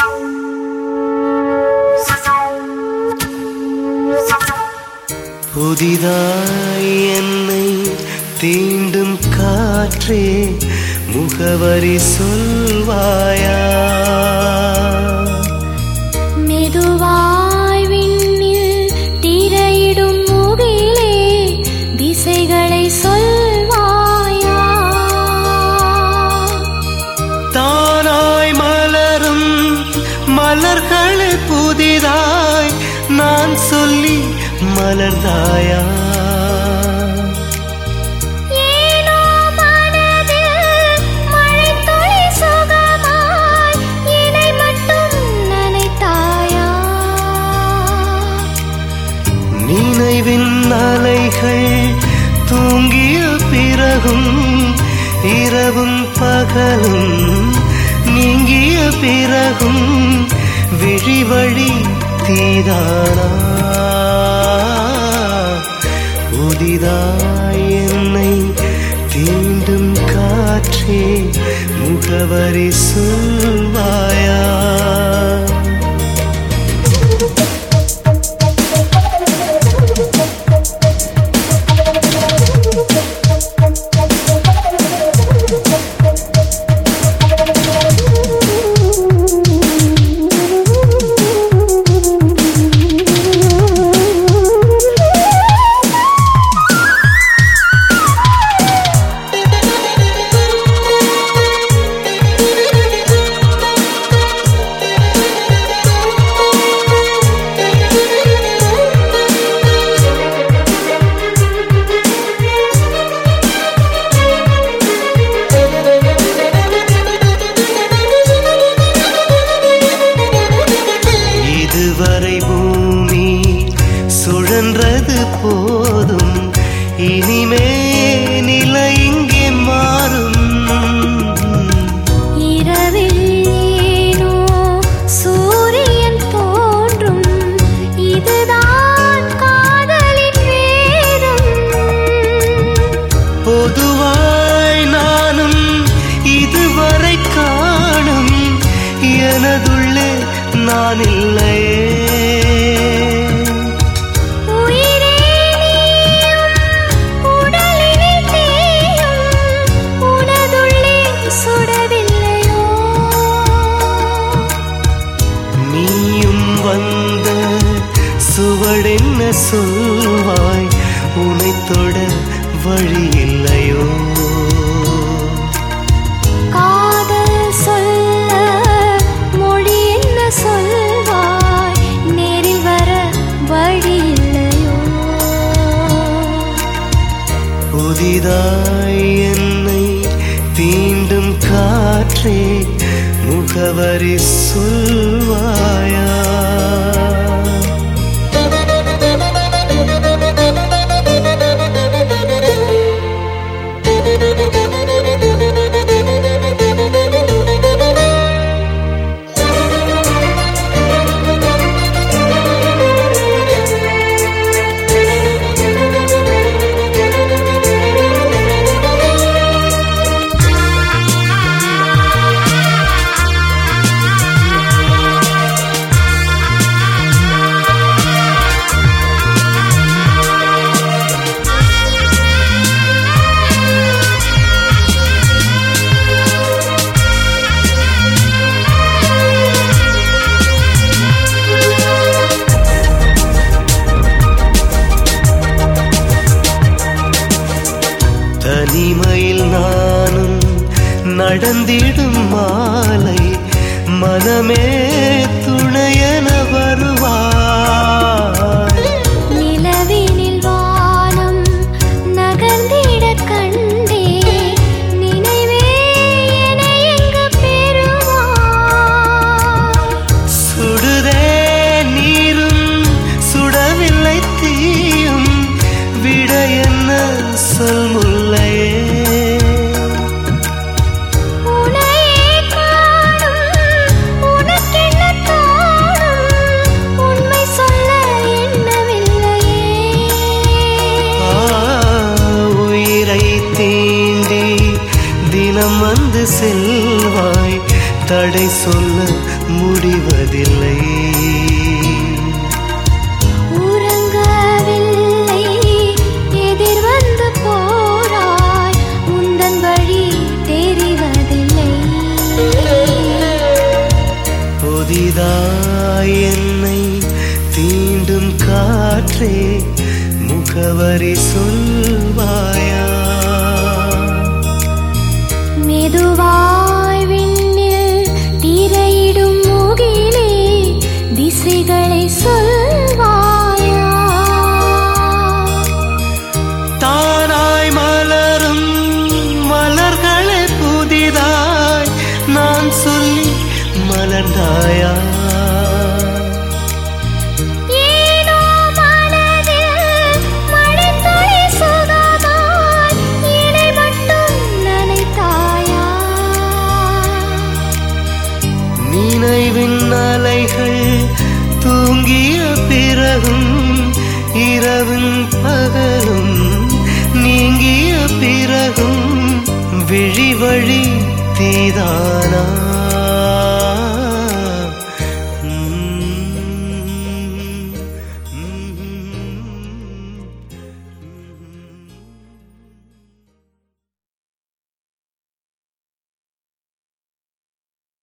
புதிதாய் என்னை தீண்டும் காற்றே முகவரி சொல்வாயா மெதுவாய் விண்ணில் திரையிடும் முகிலே திசைகளை சொல்வாயா தானாய் மலரும் மலர்கள் புதிதாய் நான் சொல்லி மலர்ந்தாயா ஏனோ மனதில் மழைத்துளி சுகமாய் என்னை மட்டும் நினைத்தாயா நினைவின் அலைகள் தூங்கிய பிறகும் இரவும் பகலும் நீங்கிய பிறகும் விழிவழி தீதானா புதிதாய் என்னை தீண்டும் காற்றே முகவரி சொல்வாயா இதுவரை பூமி சுழன்றது போதும் இனிமே நிலை இங்கே மாறும் இரவில் ஏனோ சூரியன் தோன்றும் இதுதான் காதலின் வேதம் பொதுவாய் நானும் இதுவரை காணும் எனதுள்ளே நான் இல்லையே உயிரே நீயும் உடலினில் தேயும் உனதுள்ளே சுடவில்லையோ நீயும் வந்த சுவடென்ன சொல்வாய் உனை தொட வழி இல்லையோ காதல் சொல்ல மொழி என்ன சொல்வாய் நேரில் வர வழி இல்லையோ புதிதாய் என்னை தீண்டும் காற்றே முகவரி சொல்வாயா தனிமையில் நானும் நடந்திடும் மாலை மனமே துணையன வருவாய் நிலவினில் வானம் நகர்ந்திடக் கண்டே நினைவே என்னை எங்கு பெறுவாய் சுடுதே நீரும் சுடவில்லை தீயும் விட என்ன சொல் முல்லையே உனையே காணும் உனக்கென்ன தோணும் உண்மை சொல்ல எண்ணவில்லையே ஆ, உயிரை தீண்டி தினம் வந்து செல்வாய் தடை சொல்ல முடிவதில்லை உறங்கவில்லை எதிர் வந்து போராய் உந்தன் வழி தெரிவதில்லை புதிதாய் என்னை தீண்டும் காற்றே முகவரி சொல்வாயா மெதுவாய் விண்ணில் திரையிடும் முகிலே திசைகளை சொல்வாயா தானாய் மலரும் மலர்களே புதிதாய் நான் சொல்லி மலர்ந்தாயா ஏனோ மனதில் மழைத்துளி சுகமாய் என்னை மட்டும் நனைத்தாயா நினைவின் அலைகள் தூங்கிய பிறகும் இரவும் பகலும் நீங்கிய பிறகும் விழி வழி தீதான்